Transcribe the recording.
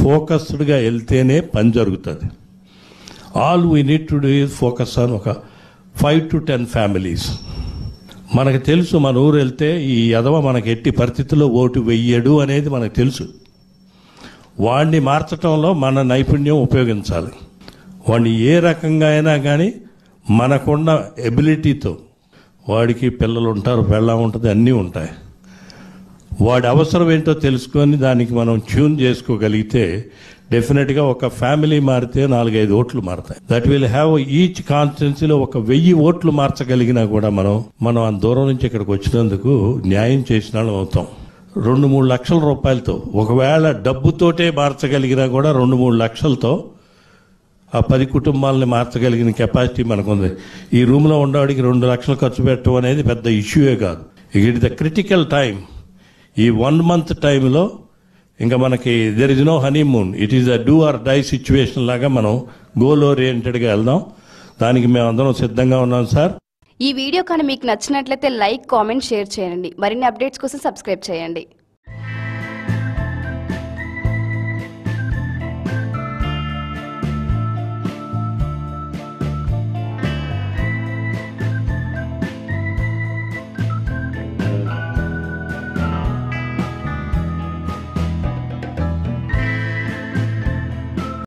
ఫోకస్డ్గా వెళ్తేనే పని జరుగుతుంది all we need to do is focus on ఒక ఫైవ్ టు టెన్ ఫ్యామిలీస్ మనకు తెలుసు మన ఊరు వెళ్తే ఈ యదవ మనకి ఎట్టి పరిస్థితుల్లో ఓటు వెయ్యడు అనేది మనకు తెలుసు వాడిని మార్చటంలో మన నైపుణ్యం ఉపయోగించాలి వాడిని ఏ రకంగా అయినా కానీ మనకున్న ఎబిలిటీతో వాడికి పిల్లలు ఉంటారు పెళ్ళం ఉంటుంది అన్నీ ఉంటాయి వాడి అవసరం ఏంటో తెలుసుకొని దానికి మనం ట్యూన్ చేసుకోగలిగితే డెఫినెట్గా ఒక ఫ్యామిలీ మారితే నాలుగైదు ఓట్లు మారుతాయి దట్ విల్ హ్యావ్ ఈచ్ కాన్స్టిట్యున్సీలో ఒక వెయ్యి ఓట్లు మార్చగలిగినా కూడా మనం మనం ఆ దూరం నుంచి ఇక్కడికి వచ్చినందుకు న్యాయం చేసిన వాళ్ళం అవుతాం రెండు మూడు లక్షల రూపాయలతో ఒకవేళ డబ్బుతోటే మార్చగలిగినా కూడా రెండు మూడు లక్షలతో ఆ పది కుటుంబాలని మార్చగలిగిన కెపాసిటీ మనకుంది ఈ రూమ్లో ఉండవాడికి రెండు లక్షలు ఖర్చు పెట్టడం అనేది పెద్ద ఇష్యూయే కాదు ఇట్ ద క్రిటికల్ టైం ఈ వన్ మంత్ టైంలో ఇంకా మనకి there is no honeymoon it is a do or die situation లాగా మనం గోల్ ఓరియంటెడ్గా వెళ్దాం దానికి మేము అందరం సిద్ధంగా ఉన్నాం సార్ ఈ వీడియో కానీ మీకు నచ్చినట్లయితే లైక్ కామెంట్ షేర్ చేయండి మరిన్ని అప్డేట్స్ కోసం సబ్స్క్రైబ్ చేయండి